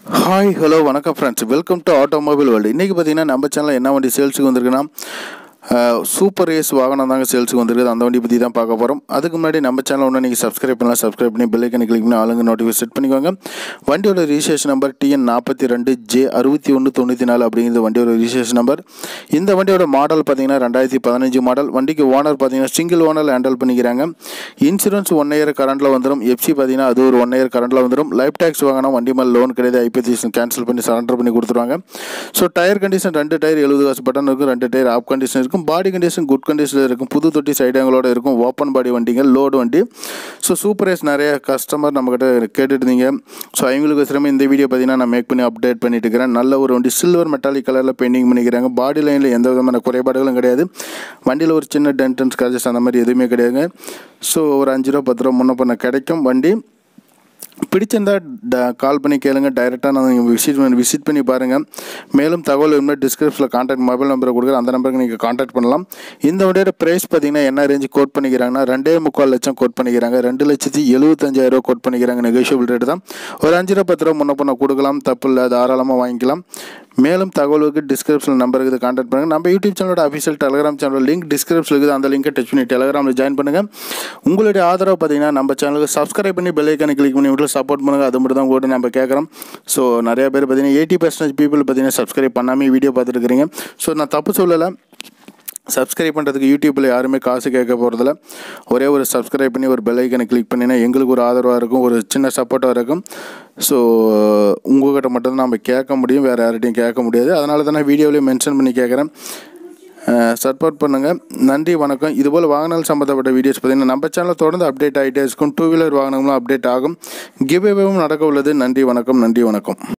hi hello வணக்கம் friends welcome to automobile world இன்றைக்கி பார்த்தீங்கன்னா நம்ம சேனலில் என்ன வண்டி சேல்ஸுக்கு வந்திருக்குன்னா அஹ், சூப்பர் ரேஸ் வாகனம் தாங்க சேல்ஸுக்கு வந்திருக்குது அந்த வண்டி பற்றி தான் பார்க்க போகிறோம் அதுக்கு முன்னாடி நம்ம சேனல் ஒன்று நீங்கள் சப்ஸ்கிரைப் பண்ணலாம் சப்ஸ்கிரைப் பண்ணி பெல்லைக்கனை கிளிக் பண்ணி ஆளுங்க நோட்டிஃபிகேஷன் செட் பண்ணிக்கோங்க வண்டியோட ரிஜிஸ்ட்ரேஷன் நம்பர் டிஎன் நாற்பத்தி ரெண்டு ஜே அறுபத்தி ஒன்று தொண்ணூற்றி நாலு அப்படிங்கிறது வண்டியோட ரிஜிஸ்ட்ரேஷன் நம்பர் இந்த வண்டியோட மாடல் பார்த்தீங்கன்னா ரெண்டாயிரத்தி பதினஞ்சு மாடல் வண்டிக்கு ஓனர் பார்த்தீங்கன்னா சிங்கிள் ஓனர் ஹேண்டில் பண்ணிக்கிறாங்க இன்சூரன்ஸ் ஒன் இயர் கரண்டில் வந்துடும் எஃப்சி பார்த்தீங்கன்னா அது ஒரு ஒன் இயர் கரண்டில் வந்துடும் லைஃப் டேக்ஸ் வாங்கினா வண்டி மேலே லோன் கிடையாது ஐபிஎஸ் கேன்சல் பண்ணி சரண்டர் பண்ணி கொடுத்துருவாங்க ஸோ டயர் கண்டிஷன் ரெண்டு டயர் எழுபது காசு பட்டன் இருக்கும் ரெண்டு டயர் ஆஃப் கண்டிஷன் இருக்கும் பாடி கண்டிஷன் குட் கண்டிஷனில் இருக்கும் புது தொட்டி சைடாங்களோட இருக்கும் ஓப்பன் பாடி வண்டிங்க லோடு வண்டி ஸோ சூப்பர் ரேஸ் நிறைய கஸ்டமர் நம்மக்கிட்ட கேட்டுட்டு இருந்தீங்க ஸோ அவங்களுக்கு சிரமம் இந்த வீடியோ பார்த்தீங்கன்னா நான் மேக் பண்ணி அப்டேட் பண்ணிட்டு இருக்கிறேன் நல்ல ஒரு வண்டி சில்வர் மெட்டாலிக் கலரில் பெயிண்டிங் பண்ணிக்கிறாங்க பாடி லைனில் எந்த விதமான குறைபாடுகளும் கிடையாது வண்டியில் ஒரு சின்ன டென்டன்ஸ் ஸ்க்ராச்சஸ் அந்த மாதிரி எதுவுமே கிடையாதுங்க ஸோ ஒரு அஞ்சு ரூபா பத்து ரூபா முன்ன பண்ண கிடைக்கும் வண்டி பிடிச்சிருந்தா ட கால் பண்ணி கேளுங்க டைரெக்டாக நான் விசிட் பண்ணி விசிட் பண்ணி பாருங்கள் மேலும் தகவல் இருந்தால் டிஸ்கிரிப்ஷனில் கான்டாக்ட் மொபைல் நம்பரை கொடுக்குறேன் அந்த நம்பருக்கு நீங்கள் கான்டாக்ட் பண்ணலாம் இந்த வண்டியோட ப்ரைஸ் பார்த்தீங்கன்னா என்ன ரேஞ்சு கோட் பண்ணிக்கிறாங்கன்னா ரெண்டே முக்கால் லட்சம் கோட் பண்ணிக்கிறாங்க ரெண்டு லட்சத்தி எழுபத்தஞ்சாயிரம் கோட் பண்ணிக்கிறாங்க நெகோஷியபிள் ரேட்டு தான் ஒரு அஞ்சு ரூபா பத்து ரூபா முன்ன பண்ண கொடுக்கலாம் தப்பு இல்லை தாராளமாக வாங்கிக்கலாம் மேலும் தகவலுக்கு டிஸ்கிரிப்ஷன் நம்பர் இருக்குது கான்டாக்ட் பண்ணுங்கள் நம்ம யூடியூப் சேனலோட official Telegram channel link description இருக்குது அந்த லிங்கை டச் பண்ணி டெலிகிராமில் ஜாயின் பண்ணுங்கள் உங்களுடைய ஆதரவு பார்த்தீங்கன்னா நம்ம சேனலுக்கு சப்ஸ்கிரைப் பண்ணி பெல் ஐக்கானை கிளிக் பண்ணி விட்டு சப்போர்ட் பண்ணுங்கள் அது மட்டும் தான் கூட நம்ம கேட்குறோம் ஸோ நிறைய பேர் பார்த்தீங்கன்னா எயிட்டி பர்சன்டேஜ் பீப்புள் பார்த்தீங்கன்னா சப்ஸ்கிரைப் பண்ணாமல் வீடியோ பார்த்துட்டு இருக்கிறீங்க ஸோ நான் தப்பு சொல்லலை சப்ஸ்கிரைப் பண்ணுறதுக்கு யூடியூப்பில் யாருமே காசு கேட்க போகிறதில்ல ஒரே ஒரு சப்ஸ்கிரைப் பண்ணி ஒரு பெல் ஐக்கனை கிளிக் பண்ணினா எங்களுக்கு ஒரு ஆதரவாக இருக்கும் ஒரு சின்ன சப்போர்ட்டாக இருக்கும் ஸோ உங்கள்கிட்ட மட்டும்தான் நம்ம கேட்க முடியும் வேறு யார்கிட்டையும் கேட்க முடியாது அதனால தான் நான் வீடியோவிலேயே மென்ஷன் பண்ணி கேட்குறேன் சப்போர்ட் பண்ணுங்கள் நன்றி வணக்கம் இதுபோல் வாகனங்கள் சம்மந்தப்பட்ட வீடியோஸ் பார்த்தீங்கன்னா நம்ம சேனலில் தொடர்ந்து அப்டேட் ஆகிட்டே இருக்கும் டூ வீலர் வாகனங்களும் அப்டேட் ஆகும் கிவ்வேவும் நடக்க உள்ளது நன்றி வணக்கம் நன்றி வணக்கம்